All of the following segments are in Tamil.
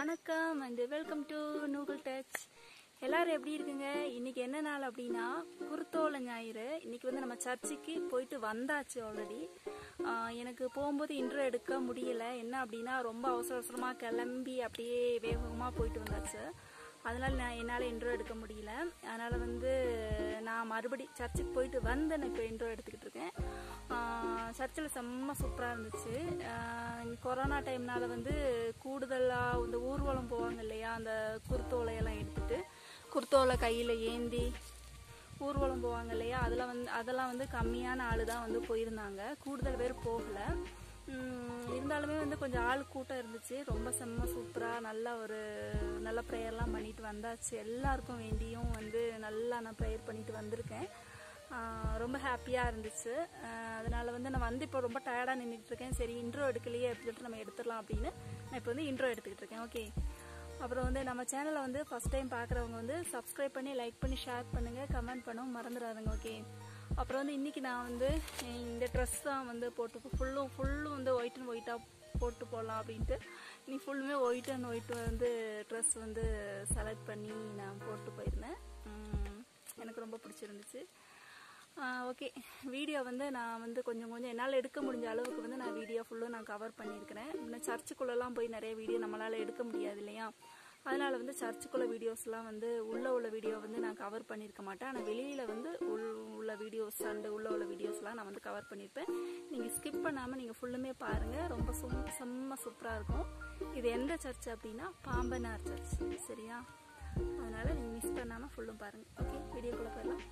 வணக்கம் அண்ட் வெல்கம் டு நூகுல் டச் எல்லாரும் எப்படி இருக்குங்க இன்னைக்கு என்ன நாள் அப்படின்னா குருத்தோல ஞாயிறு இன்னைக்கு வந்து நம்ம சர்ச்சுக்கு போயிட்டு வந்தாச்சு ஆல்ரெடி எனக்கு போகும்போது இன்ட்ரோ எடுக்க முடியல என்ன அப்படின்னா ரொம்ப அவசர அவசரமாக கிளம்பி அப்படியே வேகமாக போயிட்டு வந்தாச்சு அதனால நான் என்னால் இன்ட்ரோ எடுக்க முடியல அதனால் வந்து நான் மறுபடி சர்ச்சுக்கு போயிட்டு வந்து நான் இப்போ இன்ட்ரோ எடுத்துக்கிட்டு இருக்கேன் சர்ச்சில் செம்ம சூப்பராக இருந்துச்சு ஆஹ் கொரோனா டைம்னால வந்து கூடுதலாக இந்த ஊர்வலம் போவாங்க இல்லையா அந்த குருத்தோலையெல்லாம் எடுத்துட்டு குருத்தோலை கையில் ஏந்தி ஊர்வலம் போவாங்க இல்லையா அதில் வந்து அதெல்லாம் வந்து கம்மியான ஆள் தான் வந்து போயிருந்தாங்க கூடுதல் பேர் போகலை உம், இருந்தாலுமே வந்து கொஞ்சம் ஆள் கூட்டம் இருந்துச்சு ரொம்ப செம்ம சூப்பராக நல்ல ஒரு நல்ல ப்ரேயர்லாம் பண்ணிட்டு வந்தாச்சு எல்லாருக்கும் வேண்டியும் வந்து நல்லா நான் ப்ரேயர் பண்ணிட்டு வந்திருக்கேன் ஆஹ் ரொம்ப ஹாப்பியாக இருந்துச்சு ஆஹ் அதனால வந்து நான் வந்து இப்போ ரொம்ப டயர்டாக நின்றுட்டு இருக்கேன் சரி இன்ட்ரோ எடுக்கலையே அப்படின்னு சொல்லிட்டு நம்ம எடுத்துடலாம் அப்படின்னு நான் இப்போ வந்து இன்ட்ரோ எடுத்துக்கிட்டு இருக்கேன் ஓகே அப்புறம் வந்து நம்ம சேனலை வந்து ஃபஸ்ட் டைம் பார்க்குறவங்க வந்து சப்ஸ்கிரைப் பண்ணி லைக் பண்ணி ஷேர் பண்ணுங்கள் கமெண்ட் பண்ணவும் மறந்துடாதுங்க ஓகே அப்புறம் வந்து இன்றைக்கி நான் வந்து இந்த ட்ரெஸ் தான் வந்து போட்டு ஃபுல்லும் ஃபுல்லும் வந்து ஒயிட் அண்ட் ஒயிட்டாக போட்டு போடலாம் அப்படின்ட்டு நீ ஃபுல்லுமே ஒயிட் அண்ட் ஒயிட் வந்து ட்ரெஸ் வந்து செலக்ட் பண்ணி நான் போட்டு போயிருந்தேன் உம், எனக்கு ரொம்ப பிடிச்சிருந்துச்சு ஓகே வீடியோ வந்து நான் வந்து கொஞ்சம் கொஞ்சம் என்னால் எடுக்க முடிஞ்ச அளவுக்கு வந்து நான் வீடியோ ஃபுல்லும் நான் கவர் பண்ணியிருக்கிறேன் இன்னும் சர்ச்சுக்குள்ளெல்லாம் போய் நிறைய வீடியோ நம்மளால் எடுக்க முடியாது இல்லையா அதனால் வந்து சர்ச்சுக்குள்ள வீடியோஸ்லாம் வந்து உள்ளே உள்ள வீடியோ வந்து நான் கவர் பண்ணியிருக்க மாட்டேன் ஆனால் வெளியில் வந்து உள் உள்ள வீடியோஸ் அண்டு உள்ளே உள்ள வீடியோஸ்லாம் நான் வந்து கவர் பண்ணியிருப்பேன் நீங்கள் ஸ்கிப் பண்ணாமல் நீங்கள் ஃபுல்லுமே பாருங்கள் ரொம்ப சும் செம்ம சூப்பராக இருக்கும் இது எந்த சர்ச் அப்படின்னா பாம்பனார் சர்ச் சரியா அதனால் நீங்கள் மிஸ் பண்ணாமல் ஃபுல்லும் பாருங்கள் ஓகே வீடியோக்குள்ளே போயிடலாம்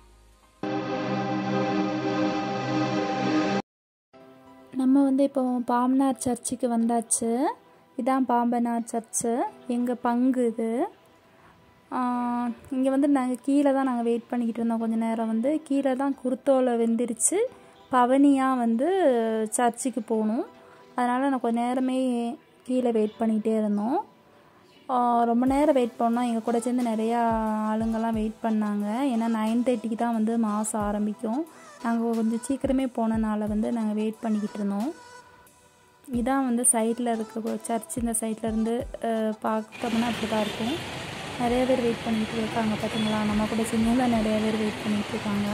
நம்ம வந்து இப்போ பாம்னார் சர்ச்சுக்கு வந்தாச்சு இதான் பாம்பனார் சர்ச்சு எங்கள் பங்கு இது இங்கே வந்து நாங்கள் கீழே தான் நாங்கள் வெயிட் பண்ணிக்கிட்டு இருந்தோம் கொஞ்ச நேரம் வந்து கீழே தான் குருத்தோலை வெந்திருச்சு பவனியாக வந்து சர்ச்சுக்கு போகணும் அதனால் நான் கொஞ்ச நேரமே கீழே வெயிட் பண்ணிகிட்டே இருந்தோம் ஆஹ் ரொம்ப நேரம் வெயிட் பண்ணோம் எங்கள் கூட சேர்ந்து நிறையா ஆளுங்கெல்லாம் வெயிட் பண்ணாங்க ஏன்னா நைன் தேர்ட்டிக்கு தான் வந்து மாதம் ஆரம்பிக்கும் நாங்கள் கொஞ்சம் சீக்கிரமே போனனால வந்து நாங்கள் வெயிட் பண்ணிக்கிட்டு இருந்தோம் இதான் வந்து சைடில் இருக்க சர்ச் இந்த சைடில் இருந்து அஹ், பார்த்தோம்னா அப்படி தான் இருக்கும் நிறைய பேர் வெயிட் பண்ணிட்டு இருக்காங்க பார்த்தீங்களா நம்ம கூட சின்னதாக நிறைய பேர் வெயிட் பண்ணிட்டு இருக்காங்க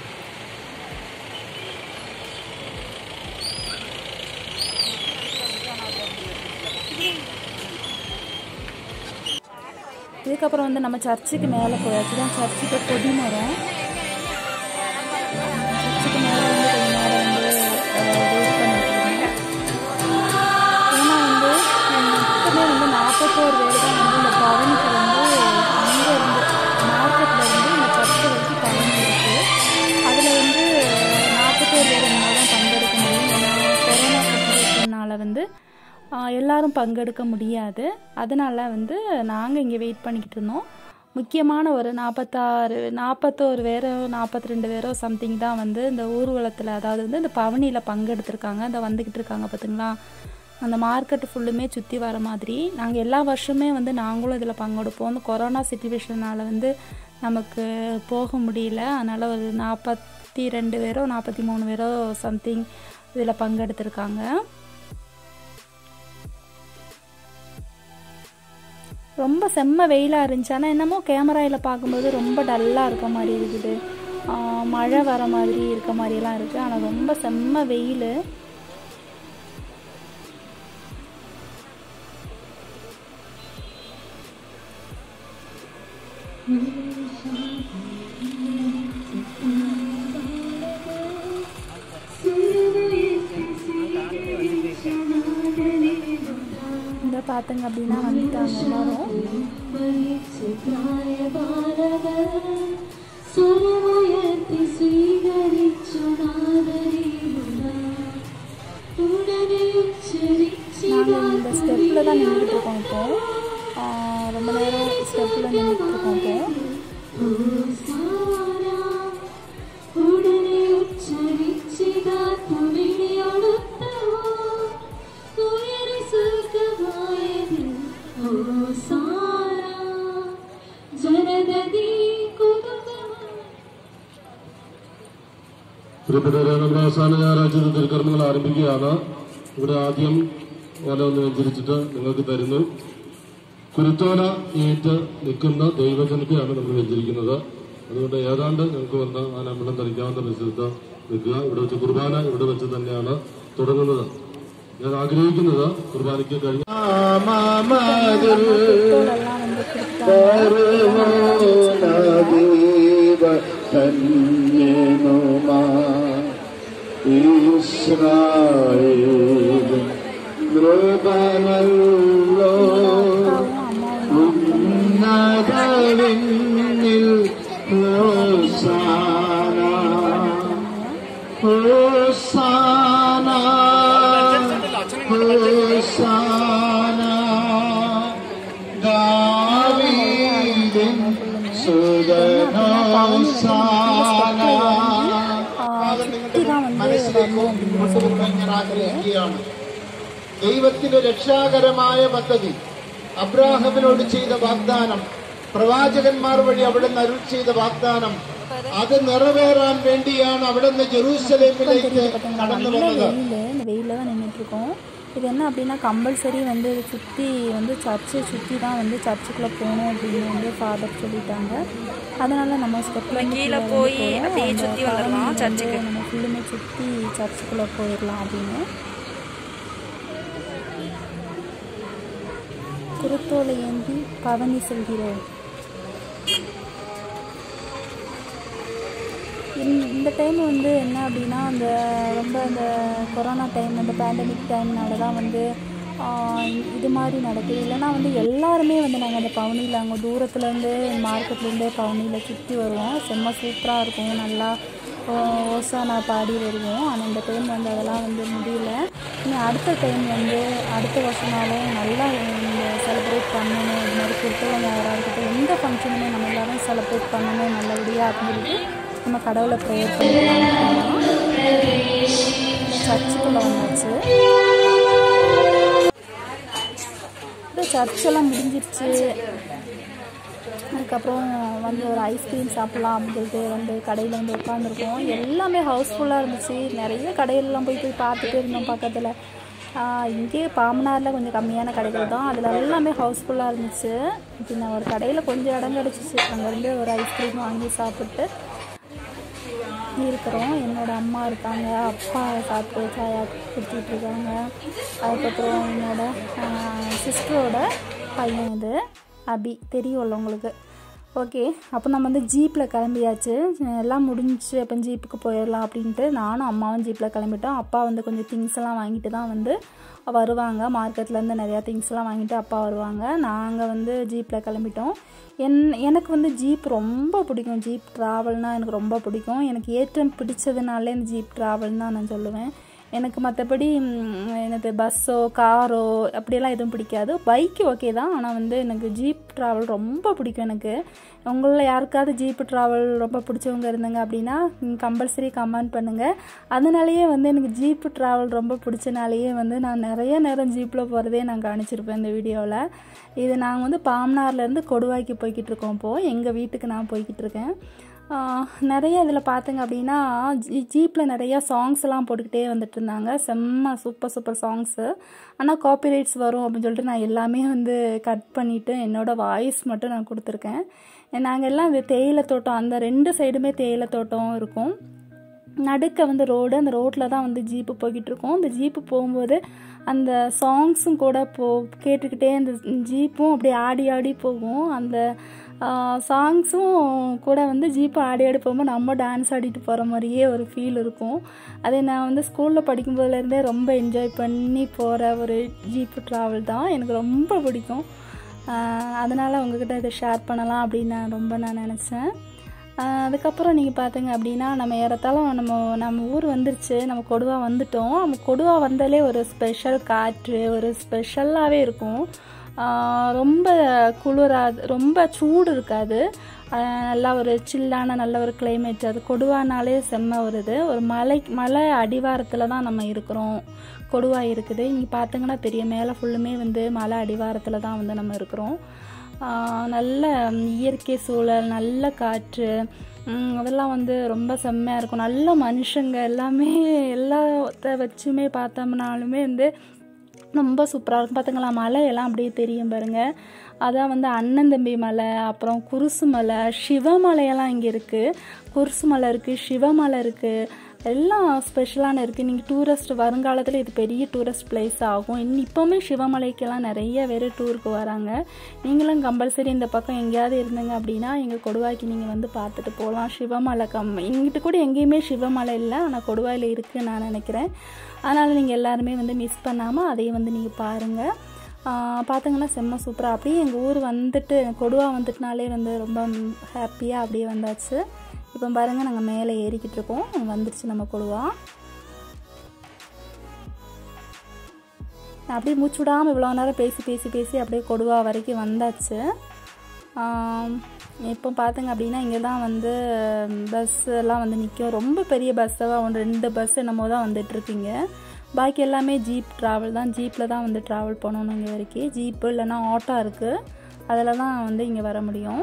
இதுக்கப்புறம் வந்து நம்ம சர்ச்சுக்கு மேலே போயாச்சு தான் சர்ச்சுக்கு கொடிமரம் சர்ச்சுக்கு மேலே வந்து கொஞ்ச நேரம் வந்து வெயிட் பண்ணிட்டு இருந்தோம் ஏன்னா வந்து மொத்தமே வந்து நாற்பத்தோரு பேர் தான் வந்து இந்த பவனிக்கு வந்து அங்கே இருந்து மார்க்கெட்டில் இருந்து இந்த சர்ச்சு வரைக்கும் பவனி இருக்குது அதில் வந்து நாற்பத்தோரு பேர் என்னால் தான் பங்கெடுக்க முடியும் ஏன்னா கொரோனா சுச்சுவேஷனால் வந்து ஆஹ், எல்லாரும் பங்கெடுக்க முடியாது அதனால் வந்து நாங்கள் இங்கே வெயிட் பண்ணிக்கிட்டு இருந்தோம் முக்கியமான ஒரு நாற்பத்தாறு நாற்பத்தோரு பேரோ நாற்பத்தி ரெண்டு பேரோ சம்திங் தான் வந்து இந்த ஊர்வலத்தில் அதாவது வந்து இந்த பவனியில் பங்கெடுத்திருக்காங்க அந்த வந்துக்கிட்டு இருக்காங்க பார்த்தீங்களா அந்த மார்க்கெட் ஃபுல்லுமே சுற்றி வர மாதிரி நாங்கள் எல்லா வருஷமே வந்து நாங்களும் இதில் பங்கெடுப்போம் இந்த கொரோனா சுச்சுவேஷனால் வந்து நமக்கு போக முடியல அதனால் ஒரு நாற்பத்தி ரெண்டு பேரோ நாற்பத்தி மூணு பேரோ சம்திங் இதில் பங்கெடுத்திருக்காங்க ரொம்ப செம்ம வெயிலாக இருந்துச்சு ஆனால் என்னமோ கேமராவில் பார்க்கும்போது ரொம்ப டல்லாக இருக்க மாதிரி இருக்குது ஆஹ் மழை வர மாதிரி இருக்க மாதிரிலாம் இருக்குது ஆனால் ரொம்ப செம்ம வெயில் இந்த பார்த்தங்க அப்படின்னா வந்துட்டாங்க எல்லாரும் സ്വരമുയർത്തി സ്വീകരിച്ചു നാദരീമുന ഉടനെ நாங்கள் இந்த ஸ்டெப்பில் தான் நின்றுட்டு இருக்கோம் இப்போ ஆஹ் ரொம்ப நேரம் ஸ்டெப்பில் நின்றுட்டு இருக்கோம் இப்போ ഉടനെ ഉച്ചരിച്ചിതാത്തു വിളിയൊടുത്തു ഉയരി സ്വർഗമായതിൽ ഹോസാന ജനതീ കുതുകമായി പ്രിയപ്പെട്ടവരെ നമ്മുടെ അവസാന ഞായറാഴ്ച തിരുക്കർമ്മങ്ങൾ ആരംഭിക്കുകയാണ് ഇവിടെ ആദ്യം ഓല ഒന്ന് വെഞ്ചരിച്ചിട്ട് നിങ്ങൾക്ക് തരുന്നു കുരുത്തോല ഏറ്റ് നിൽക്കുന്ന ദൈവജനത്തെയാണ് നമ്മൾ വെച്ചിരിക്കുന്നത് അതുകൊണ്ട് ഏതാണ്ട് ഞങ്ങൾക്ക് വന്ന് ആ നമ്പളം ധരിക്കാവുന്ന പരിസരത്ത് നിൽക്കുക ഇവിടെ വെച്ച് കുർബാന ഇവിടെ വെച്ച് തന്നെയാണ് തുടങ്ങുന്നത് ഞാൻ ആഗ്രഹിക്കുന്നത് കുർബാനയ്ക്ക് കഴിഞ്ഞ குருத்தோலெல்லாம் வந்து கொடுத்தாங்க ഇസ്രായേലും നൃപനല്ലോ ഉന്നതവിന്നിൽ ഹോസാന ഹോസാന ഹോസാന ദാവീദിൻ സുതനോസാന சுத்தி தான் வந்து வரணும் ഞാൻ ആഗ്രഹിക്കുകയാണ് ദൈവത്തിന്റെ രക്ഷാകരമായ പദ്ധതി അബ്രാഹമിനോട് ചെയ്ത വാഗ്ദാനം പ്രവാചകന്മാർ വഴി അവിടുന്ന് അരുൾ ചെയ്ത വാഗ്ദാനം അത് നിറവേറാൻ വേണ്ടിയാണ് അവിടുന്ന് ജെറൂസലേമിലേക്ക് കടന്നു நல்ல വന്നത് வெயில் இந்த வெயிலில் தான் நின்றுட்டு இருக்கோம் இது என்ன அப்படின்னா கம்பல்சரி வந்து சுற்றி வந்து சர்ச்சை சுற்றி தான் வந்து சர்ச்சுக்குள்ளே போகணும் அப்படின்னு வந்து ஃபாதர் சொல்லிட்டாங்க அதனால நம்ம ஸ்டெப்பில் கீழே போய் அப்படியே சுத்தி வந்துடலாம் சர்ச்சுக்கு. நம்ம ஃபுல்லுமே சுற்றி சர்ச்சுக்குள்ளே போயிடலாம் அப்படின்னு குருத்தோலை ஏந்தி பவனி செல்கிறோம் இந்த- இந்த டைம் வந்து என்ன அப்படின்னா அந்த ரொம்ப அந்த கொரோனா டைம் அந்த பேண்டமிக் டைம்னால தான் வந்து ஆஹ், இது மாதிரி நடக்குது இல்லைன்னா வந்து எல்லாருமே வந்து நாங்கள் அந்த பவனியில் அங்கே தூரத்துலேருந்து மார்க்கெட்லேருந்தே பவனியில் சுற்றி வருவோம் செம்ம சூப்பராக இருக்கும் நல்லா ஆஹ், ஓசானா பாடி வருவோம் ஆனால் இந்த டைம் வந்து அதெல்லாம் வந்து முடியல இனி அடுத்த டைம் வந்து அடுத்த வருஷம்னாலும் நல்லா இந்த செலிப்ரேட் பண்ணணும் இது மாதிரி கொடுத்தவங்க யாராக இருக்கட்டும் எந்த ஃபங்க்ஷனுமே நம்ம எல்லாரும் செலிப்ரேட் பண்ணணும் நல்லபடியாக அப்படின்னு சொல்லிட்டு நம்ம கடவுளை ப்ரேயர் பண்ணிக்கலாம் சர்ச்சுக்குள்ளே வந்தாச்சு அப்புறம் சர்ச்செல்லாம் முடிஞ்சிருச்சு அதுக்கப்புறம் வந்து ஒரு ஐஸ்கிரீம் சாப்பிட்லாம் அப்படின்னு சொல்லிட்டு வந்து கடையில் வந்து உட்காந்துருக்கோம் எல்லாமே ஹவுஸ்ஃபுல்லாக இருந்துச்சு நிறைய கடையிலலாம் போய் போய் பார்த்துட்டு இருந்தோம் பக்கத்தில் இங்கேயே பாமனாரில் கொஞ்சம் கம்மியான கடைகள் தான் அதில் எல்லாமே ஹவுஸ்ஃபுல்லாக இருந்துச்சு பின்ன ஒரு கடையில் கொஞ்சம் இடம் கிடச்சிச்சு அங்கேருந்து ஒரு ஐஸ்கிரீம் வாங்கி சாப்பிட்டு இருக்கிறோம் என்னோட அம்மா இருக்காங்க அப்பா சாப்பிட்டு சாயா குடிச்சிட்டு இருக்காங்க அதுக்கப்புறம் என்னோட சிஸ்டரோட பையன் இது அபி தெரியும்ல உங்களுக்கு ஓகே அப்போ நம்ம வந்து ஜீப்பில் கிளம்பியாச்சு எல்லாம் முடிஞ்சுச்சு அப்போ ஜீப்புக்கு போயிடலாம் அப்படின்ட்டு நானும் அம்மாவும் ஜீப்பில் கிளம்பிட்டோம் அப்பா வந்து கொஞ்சம் திங்ஸ் எல்லாம் வாங்கிட்டு தான் வந்து வருவாங்க மார்க்கெட்லேருந்து நிறையா திங்ஸ் எல்லாம் வாங்கிட்டு அப்பா வருவாங்க நாங்கள் வந்து ஜீப்பில் கிளம்பிட்டோம் என் எனக்கு வந்து ஜீப் ரொம்ப பிடிக்கும் ஜீப் ட்ராவல்னால் எனக்கு ரொம்ப பிடிக்கும் எனக்கு ஏற்றம் பிடிச்சதுனாலே இந்த ஜீப் ட்ராவல் தான் நான் சொல்லுவேன் எனக்கு மற்றபடி எனக்கு பஸ்ஸோ காரோ அப்படியெல்லாம் எதுவும் பிடிக்காது பைக்கு ஓகே தான் ஆனால் வந்து எனக்கு ஜீப் ட்ராவல் ரொம்ப பிடிக்கும் எனக்கு உங்களில் யாருக்காவது ஜீப் ட்ராவல் ரொம்ப பிடிச்சவங்க இருந்தாங்க அப்படின்னா கம்பல்சரி கமெண்ட் பண்ணுங்கள் அதனாலேயே வந்து எனக்கு ஜீப் ட்ராவல் ரொம்ப பிடிச்சனாலேயே வந்து நான் நிறைய நேரம் ஜீப்பில் போகிறதே நான் காணிச்சிருப்பேன் இந்த வீடியோவில் இது நாங்கள் வந்து பாம்னார்லேருந்து கொடுவாய்க்கு போய்கிட்டு இருக்கோம் இப்போது எங்கள் வீட்டுக்கு நான் போய்கிட்டு இருக்கேன் ஆஹ் நிறைய இதில் பார்த்தங்க அப்படின்னா ஜீ ஜீப்பில் நிறையா சாங்ஸ் எல்லாம் போட்டுக்கிட்டே வந்துட்டு இருந்தாங்க செம்ம சூப்பர் சூப்பர் சாங்ஸு ஆனால் காப்பிரைட்ஸ் வரும் அப்படின்னு சொல்லிட்டு நான் எல்லாமே வந்து கட் பண்ணிவிட்டு என்னோடய வாய்ஸ் மட்டும் நான் கொடுத்துருக்கேன் நாங்கள் எல்லாம் இந்த தேயிலை தோட்டம் அந்த ரெண்டு சைடுமே தேயிலை தோட்டம் இருக்கும் நடுக்க வந்து ரோடு அந்த ரோட்டில் தான் வந்து ஜீப்பு போய்கிட்டு இருக்கோம் அந்த ஜீப்பு போகும்போது அந்த சாங்ஸும் கூட போ கேட்டுக்கிட்டே அந்த ஜீப்பும் அப்படியே ஆடி ஆடி போகும் அந்த சாங்ஸும் கூட வந்து ஜீப்பு ஆடி ஆடி போகும்போது நம்ம டான்ஸ் ஆடிட்டு போகிற மாதிரியே ஒரு ஃபீல் இருக்கும் அதை நான் வந்து ஸ்கூலில் படிக்கும்போதுலேருந்தே ரொம்ப என்ஜாய் பண்ணி போகிற ஒரு ஜீப்பு ட்ராவல் தான் எனக்கு ரொம்ப பிடிக்கும் அதனால் உங்ககிட்ட இதை ஷேர் பண்ணலாம் அப்படின்னு நான் ரொம்ப நான் நினச்சேன் அதுக்கப்புறம் நீங்கள் பார்த்தீங்க அப்படின்னா நம்ம ஏறத்தாழ நம்ம நம்ம ஊர் வந்துருச்சு நம்ம கொடுவா வந்துட்டோம் நம்ம கொடுவா வந்தாலே ஒரு ஸ்பெஷல் காற்று ஒரு ஸ்பெஷலாகவே இருக்கும் ஆஹ் ரொம்ப குளிராது ரொம்ப சூடு இருக்காது ஆஹ் நல்லா ஒரு சில்லான நல்ல ஒரு கிளைமேட் அது கொடுவானாலே செம்ம வருது ஒரு மலை மலை அடிவாரத்தில் தான் நம்ம இருக்கிறோம் கொடுவா இருக்குது இங்கே பார்த்தீங்கன்னா பெரிய மேலே ஃபுல்லுமே வந்து மலை அடிவாரத்தில் தான் வந்து நம்ம இருக்கிறோம் ஆஹ் நல்ல இயற்கை சூழல் நல்ல காற்று உம் அதெல்லாம் வந்து ரொம்ப செம்மையாக இருக்கும் நல்ல மனுஷங்க எல்லாமே எல்லாத்த வச்சுமே பார்த்தோம்னாலுமே வந்து ரொம்ப சூப்பராக இருக்கும் பார்த்துங்களா மலையெல்லாம் அப்படியே தெரியும் பாருங்க அதான் வந்து அண்ணன் தம்பி மலை அப்புறம் குருசு மலை சிவமலையெல்லாம் இங்கே இருக்குது குருசு மலை இருக்குது சிவமலை இருக்குது எல்லாம் ஸ்பெஷலான இருக்குது நீங்கள் டூரிஸ்ட் வருங்காலத்தில் இது பெரிய டூரிஸ்ட் பிளேஸ் ஆகும் இன்னும் இப்போவுமே சிவமலைக்கெல்லாம் நிறைய பேர் டூருக்கு வராங்க நீங்களும் கம்பல்சரி இந்த பக்கம் எங்கேயாவது இருந்தீங்க அப்படின்னா எங்கள் கொடுவாய்க்கு நீங்கள் வந்து பார்த்துட்டு போகலாம் சிவமலை கம் இங்கிட்டு கூட எங்கேயுமே சிவமலை இல்லை ஆனால் கொடுவாயில் இருக்குன்னு நான் நினைக்கிறேன் அதனால் நீங்கள் எல்லாருமே வந்து மிஸ் பண்ணாமல் அதையும் வந்து நீங்கள் பாருங்கள் பார்த்தீங்கன்னா செம்ம சூப்பராக அப்படியே எங்கள் ஊர் வந்துட்டு கொடுவா வந்துட்டுனாலே வந்து ரொம்ப ஹாப்பியாக அப்படியே வந்தாச்சு இப்போ பாருங்கள் நாங்கள் மேலே ஏறிக்கிட்டு இருக்கோம் வந்துருச்சு நம்ம கொடுவா நான் அப்படியே மூச்சு விடாமல் இவ்வளோ நேரம் பேசி பேசி பேசி அப்படியே கொடுவா வரைக்கும் வந்தாச்சு ஆம், இப்போ பார்த்திங்க அப்படின்னா இங்கே தான் வந்து பஸ் எல்லாம் வந்து நிற்கும் ரொம்ப பெரிய பஸ்ஸாக ஒன்று ரெண்டு பஸ் என்னமோ தான் வந்துட்டுருக்கீங்க பாக்கி எல்லாமே ஜீப் ட்ராவல் தான் ஜீப்பில் தான் வந்து ட்ராவல் பண்ணணும் இங்கே வரைக்கும் ஜீப்பு இல்லைன்னா ஆட்டோ இருக்குது அதில் தான் வந்து இங்கே வர முடியும்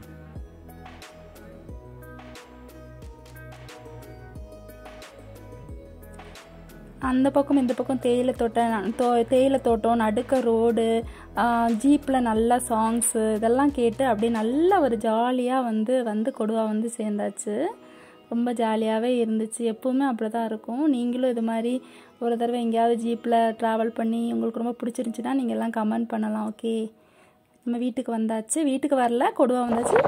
அந்த பக்கம் இந்த பக்கம் தேயிலை தோட்டம் தோ தேயிலை தோட்டம் நடுக்க ரோடு ஜீப்பில் நல்ல சாங்ஸு இதெல்லாம் கேட்டு அப்படியே நல்ல ஒரு ஜாலியாக வந்து வந்து கொடுவா வந்து சேர்ந்தாச்சு ரொம்ப ஜாலியாகவே இருந்துச்சு எப்போவுமே அப்படி தான் இருக்கும் நீங்களும் இது மாதிரி ஒரு தடவை எங்கேயாவது ஜீப்பில் ட்ராவல் பண்ணி உங்களுக்கு ரொம்ப பிடிச்சிருந்துச்சின்னா நீங்கள் எல்லாம் கமெண்ட் பண்ணலாம் ஓகே நம்ம வீட்டுக்கு வந்தாச்சு வீட்டுக்கு வரல கொடுவா வந்தாச்சு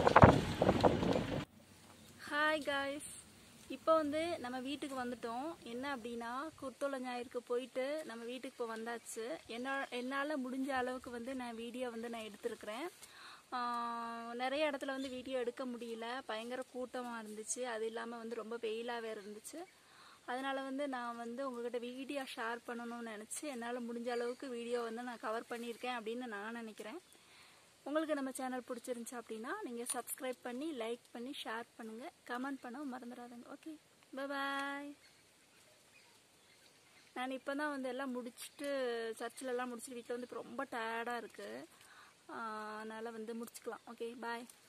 ஹாய் காய்ஸ் இப்போ வந்து நம்ம வீட்டுக்கு வந்துட்டோம் என்ன அப்படின்னா குர்த்தோல ஞாயிற்கு போயிட்டு நம்ம வீட்டுக்கு இப்போ வந்தாச்சு என்ன என்னால் முடிஞ்ச அளவுக்கு வந்து நான் வீடியோ வந்து நான் எடுத்திருக்கிறேன் ஆஹ் நிறைய இடத்துல வந்து வீடியோ எடுக்க முடியல பயங்கர கூட்டமாக இருந்துச்சு அது இல்லாமல் வந்து ரொம்ப வெயிலாகவே இருந்துச்சு அதனால வந்து நான் வந்து உங்ககிட்ட வீடியோ ஷேர் பண்ணணும்னு நினச்சி என்னால் முடிஞ்ச அளவுக்கு வீடியோ வந்து நான் கவர் பண்ணியிருக்கேன் அப்படின்னு நான் நினைக்கிறேன் உங்களுக்கு நம்ம சேனல் பிடிச்சிருந்துச்சு அப்படின்னா நீங்கள் சப்ஸ்கிரைப் பண்ணி லைக் பண்ணி ஷேர் பண்ணுங்கள் கமெண்ட் பண்ண மறந்துடாதுங்க ஓகே பாய் நான் இப்போ தான் வந்து எல்லாம் முடிச்சுட்டு சர்ச்சில் எல்லாம் முடிச்சுட்டு வீட்டில் வந்து இப்போ ரொம்ப டயர்டாக இருக்குது அதனால் வந்து முடிச்சுக்கலாம் ஓகே பாய்